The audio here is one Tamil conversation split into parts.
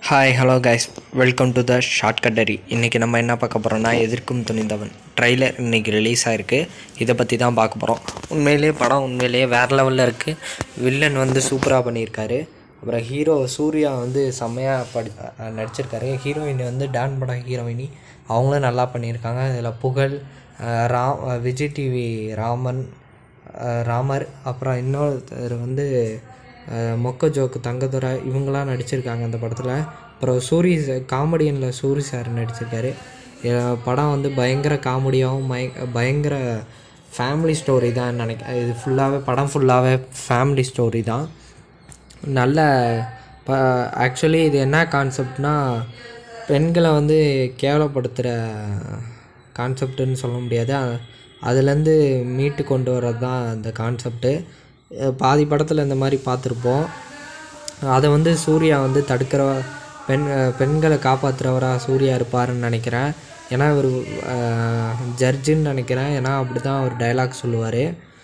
hi hello guys welcome to the short கட்டரி இன்றைக்கி நம்ம என்ன பார்க்க போகிறோம்னா எதிர்க்கும் துணிந்தவன் ட்ரைலர் இன்றைக்கி ரிலீஸ் ஆகிருக்கு இதை பற்றி தான் பார்க்க போகிறோம் உண்மையிலேயே படம் உண்மையிலேயே வேறு லெவலில் இருக்குது வில்லன் வந்து சூப்பராக பண்ணியிருக்காரு அப்புறம் ஹீரோ சூர்யா வந்து செம்மையாக படி அஹ் நடிச்சிருக்காரு ஹீரோயின் வந்து டான் படம் ஹீரோயினி அவங்களும் நல்லா பண்ணியிருக்காங்க இதில் புகழ் அஹ் ராம் அஹ் விஜய் டிவி ராமன் அஹ் ராமர் அப்புறம் இன்னொருத்தர் வந்து அஹ் மொக்க ஜோக்கு தங்கதுரை இவங்கெல்லாம் நடிச்சிருக்காங்க அந்த படத்தில் அப்புறம் சூரி காமெடியனில் சூரி சார் நடிச்சிருக்காரு அஹ் படம் வந்து பயங்கர காமெடியாகவும் மய பயங்கர ஃபேமிலி ஸ்டோரி தான் நினைக்க இது ஃபுல்லாகவே படம் ஃபுல்லாகவே ஃபேமிலி ஸ்டோரி தான் நல்ல இப்போ ஆக்சுவலி இது என்ன கான்செப்ட்னா பெண்களை வந்து கேவலப்படுத்துகிற கான்செப்ட்டுன்னு சொல்ல முடியாது அ- அதுலேருந்து மீட்டு கொண்டு வர்றது தான் அந்த கான்செப்ட்டு பாதி படத்தில் இந்த மாதிரி பார்த்துருப்போம் அதை வந்து சூர்யா வந்து தடுக்கிற பெண் பெண்களை காப்பாற்றுறவரா சூர்யா இருப்பாருன்னு நினைக்கிறேன் ஏன்னா இவர் ஜட்ஜுன்னு நினைக்கிறேன் ஏன்னா அப்படி தான் அவர் டைலாக் சொல்லுவார்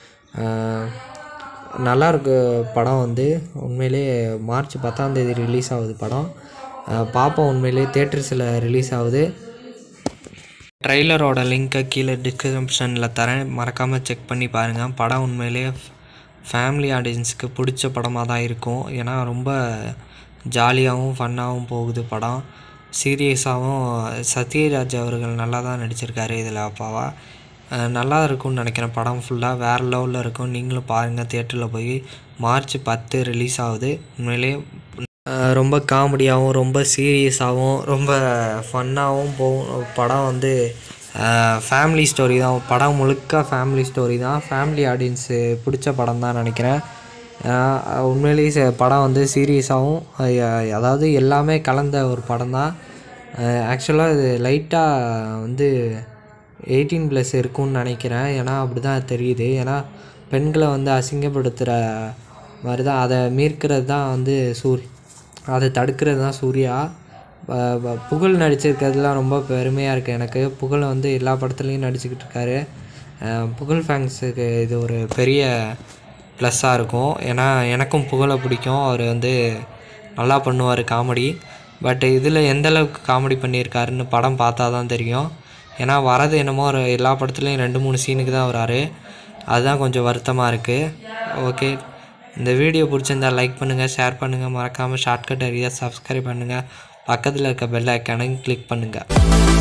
நல்லா இருக்கு படம் வந்து உண்மையிலேயே மார்ச் பத்தாம் தேதி ரிலீஸ் ஆகுது படம் அஹ் பார்ப்போம் உண்மையிலேயே தேட்டர்ஸில் ரிலீஸ் ஆகுது ட்ரெய்லரோட லிங்க்கை கீழே டிஸ்கிரிப்ஷனில் தரேன் மறக்காமல் செக் பண்ணி பாருங்கள் படம் உண்மையிலேயே ஃபேமிலி ஆடியன்ஸுக்கு பிடிச்ச படமாக தான் இருக்கும் ஏன்னா ரொம்ப ஜாலியாகவும் ஃபன்னாகவும் போகுது படம் சீரியஸாகவும் சத்யராஜ் அவர்கள் நல்லா தான் நடிச்சிருக்காரு இதில் அப்பாவா அஹ் நல்லா இருக்கும்னு நினைக்கிறேன் படம் ஃபுல்லாக வேறு லெவலில் இருக்கும் நீங்களும் பாருங்கள் தேட்டரில் போய் மார்ச் பத்து ரிலீஸ் ஆகுது உண்மையிலேயே அஹ் ரொம்ப காமெடியாகவும் ரொம்ப சீரியஸாகவும் ரொம்ப ஃபன்னாகவும் போகும் படம் வந்து ஃபேமிலி ஸ்டோரி தான் படம் முழுக்க ஃபேமிலி ஸ்டோரி தான் ஃபேமிலி ஆடியன்ஸு பிடிச்ச படம் தான் நினைக்கிறேன் அஹ் உண்மையிலேயே ச- படம் வந்து சீரியஸாகவும் அதாவது எல்லாமே கலந்த ஒரு படம் தான் ஆக்சுவலாக இது லைட்டாக வந்து எயிட்டீன் ப்ளஸ் இருக்கும்னு நினைக்கிறேன் ஏன்னா அப்படி தான் தெரியுது ஏன்னா பெண்களை வந்து அசிங்கப்படுத்துகிற மாதிரி தான் அதை மீட்கிறது தான் வந்து சூர் அதை தடுக்கிறது தான் சூர்யா ப- ப- புகழ் நடிச்சிருக்கிறதுலாம் ரொம்ப பெருமையாக இருக்குது எனக்கு புகழ் வந்து எல்லா படத்துலையும் நடிச்சுக்கிட்டு இருக்காரு அஹ் புகழ் ஃபேன்ஸுக்கு இது ஒரு பெரிய ப்ளஸ்ஸாக இருக்கும் ஏன்னா எனக்கும் புகழை பிடிக்கும் அவர் வந்து நல்லா பண்ணுவார் காமெடி பட் இதில் எந்த அளவுக்கு காமெடி பண்ணியிருக்காருன்னு படம் பார்த்தா தான் தெரியும் ஏன்னா வரது என்னமோ ஒரு எல்லா படத்துலையும் ரெண்டு மூணு சீனுக்கு தான் வராரு அதுதான் கொஞ்சம் வருத்தமாக இருக்குது ஓகே இந்த வீடியோ பிடிச்சிருந்தா லைக் பண்ணுங்கள் ஷேர் பண்ணுங்கள் மறக்காமல் ஷார்ட்கட் ஏரியா சப்ஸ்கிரைப் பண்ணுங்கள் பக்கத்தில் இருக்க பெல் ஐக்கானையும் கிளிக் பண்ணுங்கள்